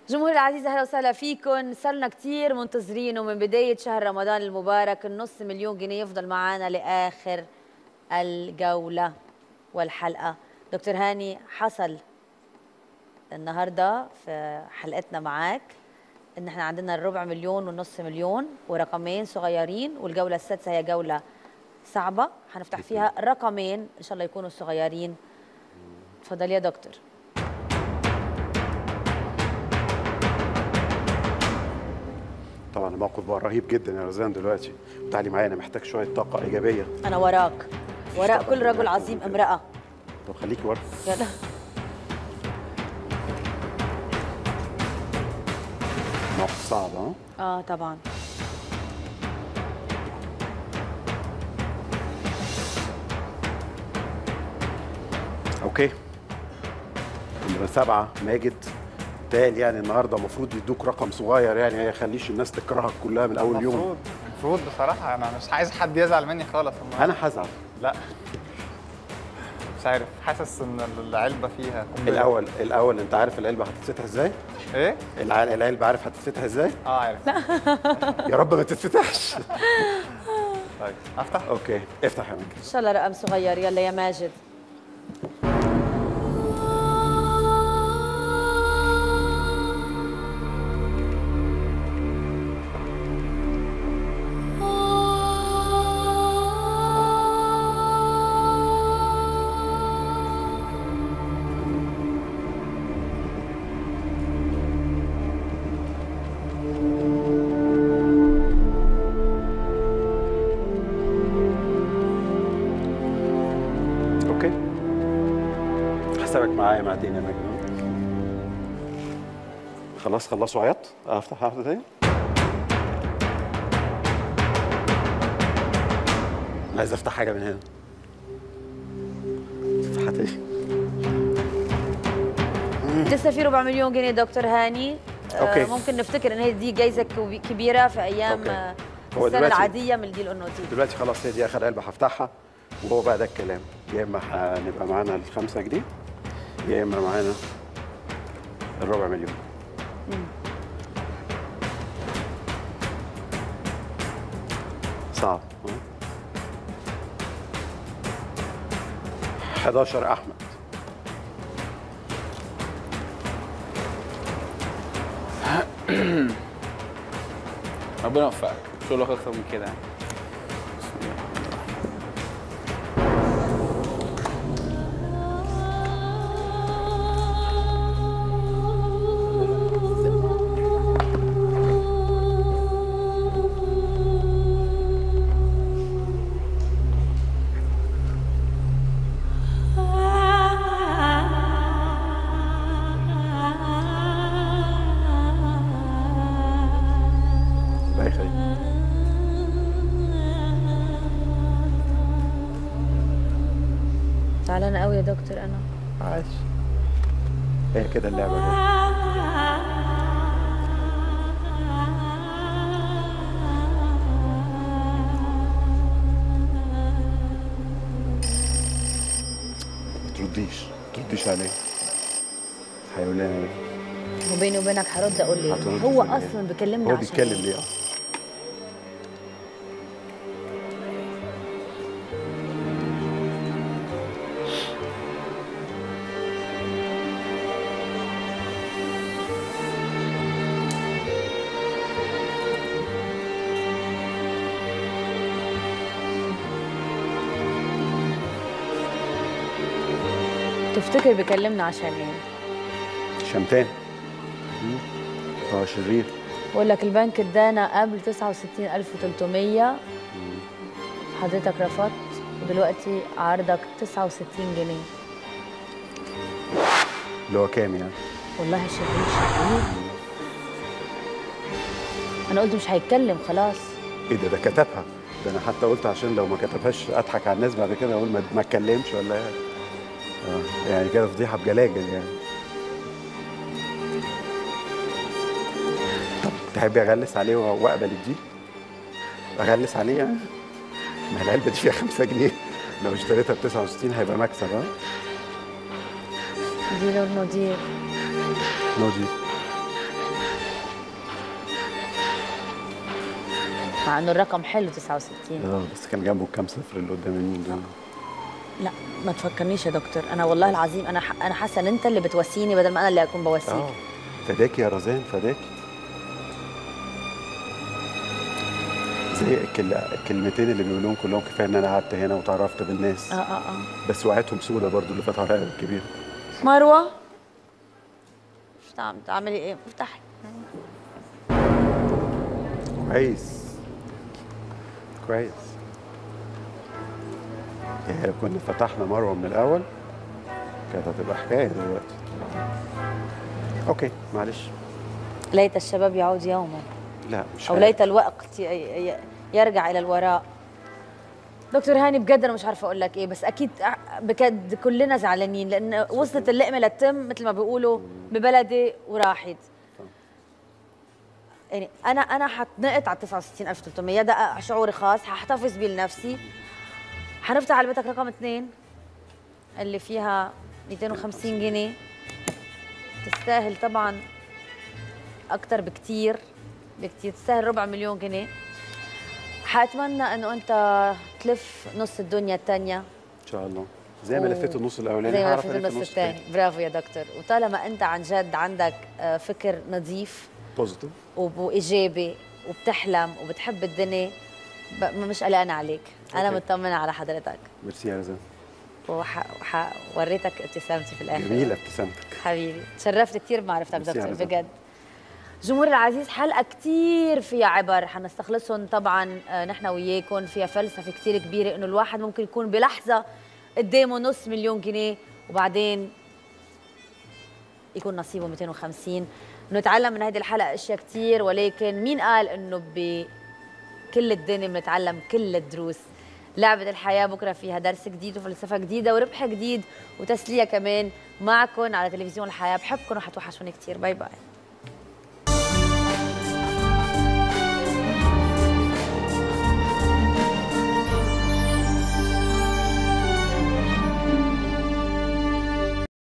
جمهور العزيز اهلا وسهلا فيكم صار لنا كثير منتظرين ومن بدايه شهر رمضان المبارك النص مليون جنيه يفضل معنا لاخر الجوله والحلقه دكتور هاني حصل النهارده في حلقتنا معاك ان احنا عندنا الربع مليون والنص مليون ورقمين صغيرين والجوله السادسه هي جوله صعبه هنفتح فيها رقمين ان شاء الله يكونوا صغيرين اتفضل يا دكتور طبعا الموقف بقى رهيب جدا يا رزان دلوقتي تعالي معايا انا محتاج شويه طاقه ايجابيه انا وراك وراء كل رجل عظيم امراه طب خليكي ورا يلا موقف صعب ها اه طبعا اوكي نمرة سبعة ماجد تالي يعني النهارده المفروض يدوك رقم صغير يعني ما يخليش الناس تكرهك كلها من اول يوم المفروض المفروض بصراحة أنا مش عايز حد يزعل مني خالص النهاردة. انا هزعل لا مش عارف حاسس إن العلبة فيها قنبلة. الاول الاول انت عارف العلبه هتتفتح ازاي إيه؟ الع- العلبه عارف هتتفتح ازاي أه عارف يا رب ما تتفتحش طيب أفتح؟ اوكي افتح يا ماجد ان شاء الله رقم صغير يلا يا ماجد اوكي حسابك معايا معدين يا ماجد خلاص خلصوا عيط افتح واحده تاني أنا عايز افتح حاجه من هنا افتحها تاني لسه في ربع مليون جنيه دكتور هاني آه، أوكي. ممكن نفتكر ان هي دي جايزه كبي- كبيره في ايام أوكي. آه، هو السنه دلوقتي- العاديه من الديل النوتي دلوقتي خلاص هي دي اخر علبه هفتحها وهو بقى ده الكلام يا اما هنبقى معانا الخمسة جنيه يا اما معانا الربع مليون صعب ها؟ 11 احمد ربنا يوفقك شغلك اكتر من كده يعني الله يخليك زعلانه قوي يا دكتور انا عايش هي كده اللعبه كده ما ترديش ما ترديش عليه حيوان وبيني وبينك هرد اقول ليه هترد هو إزاي؟ اصلا بيكلمني هو عشان بيتكلم إيه؟ ليه اصلا تفتكر بيكلمنا عشان ايه شمتان مم. هو شرير بقول لك البنك ادانا قبل 69300 حضرتك رفضت ودلوقتي عرضك 69 جنيه اللي هو كام يعني والله شرير شرير انا قلت مش هيتكلم خلاص ايه ده ده كتبها ده انا حتى قلت عشان لو ما كتبهاش اضحك على الناس بعد كده اقول ما ما اتكلمش ولا ايه اه يعني كده فضيحه بجلاجل يعني طب تحبي اغلس عليه واقبل الديل اغلس عليه يعني ما العلبه دي فيها 5 جنيه لو اشتريتها ب 69 هيبقى مكسب ها دير ونودير نو دي مع انه الرقم حلو 69 اه بس كان جنبه كام صفر اللي قدام اليمين دول لا ما تفكرنيش يا دكتور انا والله العظيم انا ح... انا حاسه ان انت اللي بتواسيني بدل ما انا اللي اكون بواسيك اه فداكي يا رزان فداكي زي الكل... الكلمتين اللي بيقولوهم كلهم كفايه ان انا قعدت هنا وتعرفت بالناس اه اه اه بس وقعتهم سودة برضو اللي فتحوا عليا الكبير مروه مش تعم- تعملي ايه افتحي كويس كويس يعني لو كنا فتحنا مروه من الاول كانت هتبقى حكايه دلوقتي اوكي معلش ليت الشباب يعود يوما لا مش او عارف. ليت الوقت ي... ي... يرجع الى الوراء دكتور هاني بجد انا مش عارفه اقول لك ايه بس اكيد أع- بجد كلنا زعلانين لان وصلت اللقمه للتم مثل ما بيقولوا ببلدي وراحت يعني انا انا حتنقط على 69300 ده شعوري خاص ححتفظ بيه لنفسي حنفتح على بيتك رقم اثنين اللي فيها 250 جنيه تستاهل طبعا اكتر بكتير بكتير تستاهل ربع مليون جنيه حاتمنى انه انت تلف نص الدنيا الثانيه ان شاء الله زي ما و- لفيت النص الاولاني زي ما هعرف لفيت ألف النص الثاني برافو يا دكتور وطالما انت عن جد عندك آه، فكر نظيف بوزيتيف وب- وايجابي وبتحلم وبتحب الدنيا ب- مش قلقانه عليك انا أوكي. مطمنه على حضرتك ميرسي يا رزان وح... وح... وريتك ابتسامتي في الاخر جميله ابتسامتك حبيبي تشرفت كثير بمعرفتك ميرسي يا دكتور رزان. بجد جمهور العزيز حلقه كثير فيها عبر حنستخلصهم طبعا آه، نحن وياكم فيها فلسفه كثير كبيره انه الواحد ممكن يكون بلحظه قدامه نص مليون جنيه وبعدين يكون نصيبه 250 نتعلم من هذه الحلقه اشياء كثير ولكن مين قال انه بكل الدنيا بنتعلم كل الدروس لعبة الحياة بكرة فيها درس جديد وفلسفة جديدة وربح جديد وتسلية كمان معكم على تلفزيون الحياة بحبكم وحتوحشوني كثير باي باي